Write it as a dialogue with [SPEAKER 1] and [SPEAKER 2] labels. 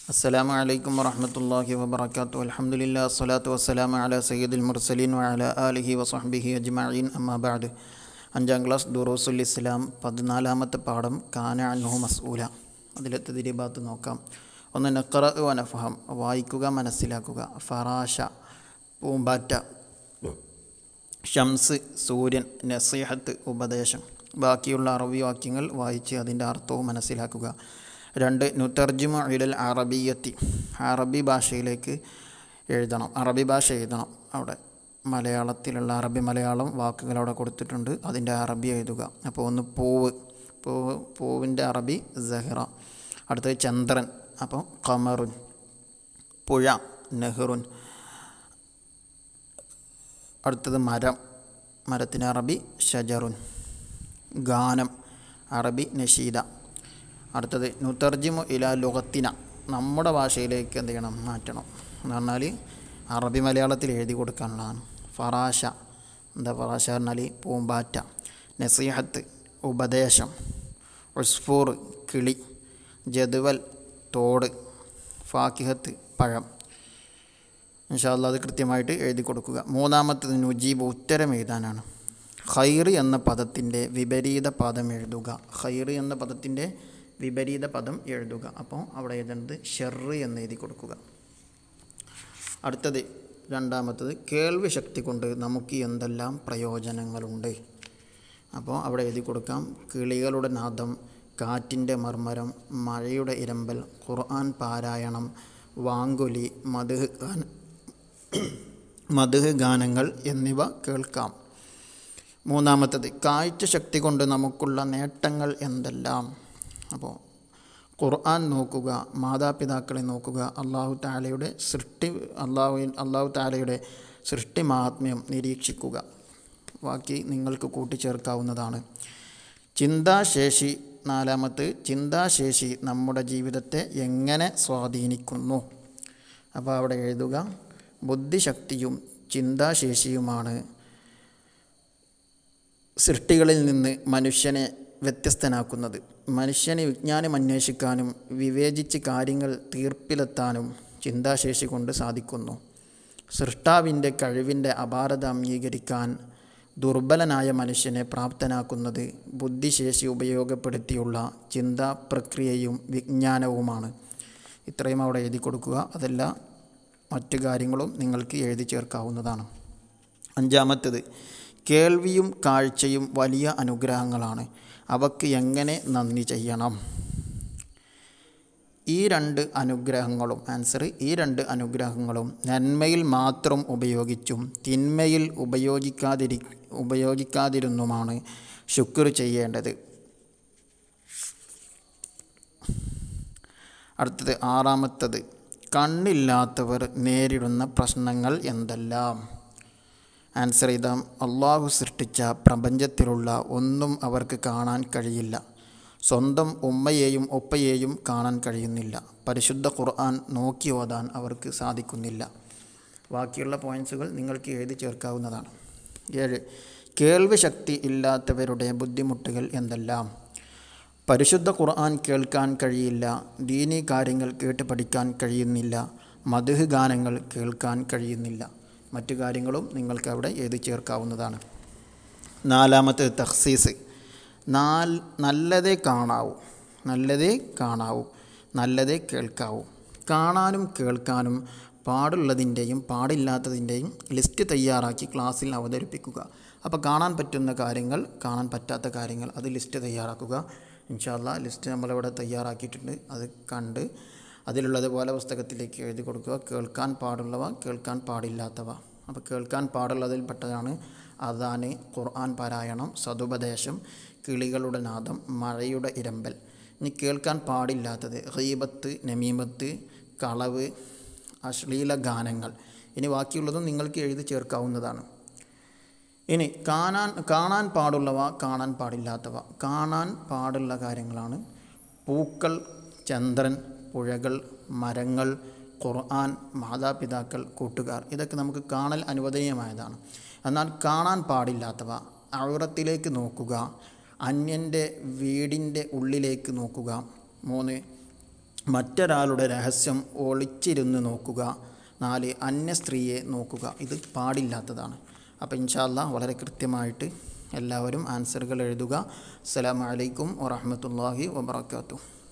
[SPEAKER 1] السلام عليكم ورحمة الله وبركاته الحمد لله الصلاة والسلام على سيد المرسلين وعلى آله وصحبه أجمعين أما بعد അഞ്ചാം ക്ലാസ് ദുറൂസുൽ ഇസ്ലാം പതിനാലാമത്തെ പാഠം കാന അൻഹു മസ്ഊല അതിലെ തതിരിബാത്ത് നോക്കാം ഒന്ന് നക്കറ വനഫഹം വായിക്കുക മനസ്സിലാക്കുക ഫറാഷ പൂമ്പാറ്റ ഷംസ് സൂര്യൻ നസീഹത്ത് ഉപദേശം ബാക്കിയുള്ള അറബി വാക്യങ്ങൾ വായിച്ച് അതിൻ്റെ അർത്ഥവും മനസ്സിലാക്കുക രണ്ട് നുത്തർജുമ ഇലൽ അറബിയത്തി അറബി ഭാഷയിലേക്ക് എഴുതണം അറബി ഭാഷ എഴുതണം അവിടെ മലയാളത്തിലുള്ള അറബി മലയാളം വാക്കുകൾ അവിടെ കൊടുത്തിട്ടുണ്ട് അതിൻ്റെ അറബി എഴുതുക അപ്പോൾ ഒന്ന് പൂവ് പൂവ് പൂവിൻ്റെ അറബി സഹറ അടുത്തത് ചന്ദ്രൻ അപ്പോൾ കമറുൻ പുഴ നെഹ്റുൻ അടുത്തത് മരം മരത്തിന് അറബി ഷജറുൻ ഗാനം അറബി നഷീദ അടുത്തത് നുത്തർജിമു ഇല ലുഗത്തിന നമ്മുടെ ഭാഷയിലേക്ക് എന്ത് ചെയ്യണം മാറ്റണം എന്ന് പറഞ്ഞാൽ അറബി മലയാളത്തിൽ എഴുതി കൊടുക്കാനുള്ളതാണ് ഫറാശ എന്താ ഫറാശ പറഞ്ഞാൽ പൂമ്പാറ്റ നസീഹത്ത് ഉപദേശം ഉസ്ഫൂർ കിളി ജദുവൽ തോട് ഫാക്കിഹത്ത് പഴം ഇൻഷാല്ല അത് കൃത്യമായിട്ട് എഴുതി കൊടുക്കുക മൂന്നാമത്തത് നുജീബ് ഉത്തരം എഴുതാനാണ് ഖൈർ എന്ന പദത്തിൻ്റെ വിപരീത പദം എഴുതുക ഖൈർ എന്ന പദത്തിൻ്റെ വിപരീത പദം എഴുതുക അപ്പോൾ അവിടെ എഴുതേണ്ടത് ഷെറ് എന്ന് എഴുതി കൊടുക്കുക അടുത്തത് രണ്ടാമത്തത് കേൾവി ശക്തി കൊണ്ട് നമുക്ക് എന്തെല്ലാം പ്രയോജനങ്ങളുണ്ട് അപ്പോൾ അവിടെ എഴുതി കൊടുക്കാം കിളികളുടെ നാദം കാറ്റിൻ്റെ മർമ്മരം മഴയുടെ ഇരമ്പൽ ഖുർആൻ പാരായണം വാങ്കുലി മധുഹ് ഗാന മധുഹ് ഗാനങ്ങൾ എന്നിവ കേൾക്കാം മൂന്നാമത്തത് കാഴ്ച ശക്തി കൊണ്ട് നമുക്കുള്ള നേട്ടങ്ങൾ എന്തെല്ലാം അപ്പോൾ ഖുർആൻ നോക്കുക മാതാപിതാക്കളെ നോക്കുക അള്ളാഹു താലയുടെ സൃഷ്ടി അള്ളാഹു അള്ളാഹു താലയുടെ സൃഷ്ടി മഹാത്മ്യം നിരീക്ഷിക്കുക ബാക്കി നിങ്ങൾക്ക് കൂട്ടിച്ചേർക്കാവുന്നതാണ് ചിന്താശേഷി നാലാമത്ത് ചിന്താശേഷി നമ്മുടെ ജീവിതത്തെ എങ്ങനെ സ്വാധീനിക്കുന്നു അപ്പോൾ അവിടെ എഴുതുക ബുദ്ധിശക്തിയും ചിന്താശേഷിയുമാണ് സൃഷ്ടികളിൽ നിന്ന് മനുഷ്യനെ വ്യത്യസ്തനാക്കുന്നത് മനുഷ്യന് വിജ്ഞാനം അന്വേഷിക്കാനും വിവേചിച്ച് കാര്യങ്ങൾ തീർപ്പിലെത്താനും ചിന്താശേഷി കൊണ്ട് സാധിക്കുന്നു സൃഷ്ടാവിൻ്റെ കഴിവിൻ്റെ അപാരത അംഗീകരിക്കാൻ ദുർബലനായ മനുഷ്യനെ പ്രാപ്തനാക്കുന്നത് ബുദ്ധിശേഷി ഉപയോഗപ്പെടുത്തിയുള്ള ചിന്താ പ്രക്രിയയും വിജ്ഞാനവുമാണ് ഇത്രയും അവിടെ എഴുതി കൊടുക്കുക അതല്ല മറ്റു കാര്യങ്ങളും നിങ്ങൾക്ക് എഴുതി ചേർക്കാവുന്നതാണ് അഞ്ചാമത്തേത് കേൾവിയും കാഴ്ചയും വലിയ അനുഗ്രഹങ്ങളാണ് അവക്ക് എങ്ങനെ നന്ദി ചെയ്യണം ഈ രണ്ട് അനുഗ്രഹങ്ങളും ആൻസർ ഈ രണ്ട് അനുഗ്രഹങ്ങളും നന്മയിൽ മാത്രം ഉപയോഗിച്ചും തിന്മയിൽ ഉപയോഗിക്കാതിരി ഉപയോഗിക്കാതിരുന്നുമാണ് ശുക്ർ ചെയ്യേണ്ടത് അടുത്തത് ആറാമത്തത് കണ്ണില്ലാത്തവർ നേരിടുന്ന പ്രശ്നങ്ങൾ എന്തെല്ലാം ആൻസർ ചെയ്താം അള്ളാഹു സൃഷ്ടിച്ച പ്രപഞ്ചത്തിലുള്ള ഒന്നും അവർക്ക് കാണാൻ കഴിയില്ല സ്വന്തം ഉമ്മയെയും ഒപ്പയെയും കാണാൻ കഴിയുന്നില്ല പരിശുദ്ധ ഖുർആൻ നോക്കി ഓതാൻ അവർക്ക് സാധിക്കുന്നില്ല ബാക്കിയുള്ള പോയിൻറ്സുകൾ നിങ്ങൾക്ക് എഴുതി ചേർക്കാവുന്നതാണ് ഏഴ് കേൾവി ശക്തി ഇല്ലാത്തവരുടെ ബുദ്ധിമുട്ടുകൾ എന്തെല്ലാം പരിശുദ്ധ ഖുർആൻ കേൾക്കാൻ കഴിയില്ല ദീനി കാര്യങ്ങൾ കേട്ട് പഠിക്കാൻ കഴിയുന്നില്ല മധുഹ് ഗാനങ്ങൾ കേൾക്കാൻ കഴിയുന്നില്ല മറ്റു കാര്യങ്ങളും നിങ്ങൾക്ക് അവിടെ എഴുതി ചേർക്കാവുന്നതാണ് നാലാമത്തെ തഹ്സീസ് നാൽ നല്ലതേ കാണാവൂ നല്ലതേ കാണാവൂ നല്ലതേ കേൾക്കാവൂ കാണാനും കേൾക്കാനും പാടുള്ളതിൻ്റെയും പാടില്ലാത്തതിൻ്റെയും ലിസ്റ്റ് തയ്യാറാക്കി ക്ലാസ്സിൽ അവതരിപ്പിക്കുക അപ്പോൾ കാണാൻ പറ്റുന്ന കാര്യങ്ങൾ കാണാൻ പറ്റാത്ത കാര്യങ്ങൾ അത് ലിസ്റ്റ് തയ്യാറാക്കുക ഇൻഷാല്ല ലിസ്റ്റ് നമ്മളിവിടെ തയ്യാറാക്കിയിട്ടുണ്ട് അത് കണ്ട് അതിലുള്ളതുപോലെ പുസ്തകത്തിലേക്ക് എഴുതി കൊടുക്കുക കേൾക്കാൻ പാടുള്ളവ കേൾക്കാൻ പാടില്ലാത്തവ അപ്പോൾ കേൾക്കാൻ പാടുള്ളതിൽപ്പെട്ടതാണ് അതാണ് ഖുർആൻ പാരായണം സതുപദേശം കിളികളുടെ നാദം മഴയുടെ ഇരമ്പൽ ഇനി കേൾക്കാൻ പാടില്ലാത്തത് ഹീബത്ത് നമീമത്ത് കളവ് അശ്ലീല ഗാനങ്ങൾ ഇനി ബാക്കിയുള്ളതും നിങ്ങൾക്ക് എഴുതി ചേർക്കാവുന്നതാണ് ഇനി കാണാൻ കാണാൻ പാടുള്ളവ കാണാൻ പാടില്ലാത്തവ കാണാൻ പാടുള്ള കാര്യങ്ങളാണ് പൂക്കൾ ചന്ദ്രൻ പുഴകൾ മരങ്ങൾ ഖുർആൻ മാതാപിതാക്കൾ കൂട്ടുകാർ ഇതൊക്കെ നമുക്ക് കാണൽ അനുവദനീയമായതാണ് എന്നാൽ കാണാൻ പാടില്ലാത്തവ ഔറത്തിലേക്ക് നോക്കുക അന്യൻ്റെ വീടിൻ്റെ ഉള്ളിലേക്ക് നോക്കുക മൂന്ന് മറ്റൊരാളുടെ രഹസ്യം ഒളിച്ചിരുന്ന് നോക്കുക നാല് അന്യ സ്ത്രീയെ നോക്കുക ഇത് പാടില്ലാത്തതാണ് അപ്പോൾ ഇൻഷാല്ല വളരെ കൃത്യമായിട്ട് എല്ലാവരും ആൻസറുകൾ എഴുതുക അസ്സലാമു അലൈക്കും വറഹ്മത്തുള്ളാഹി വബറകാതുഹു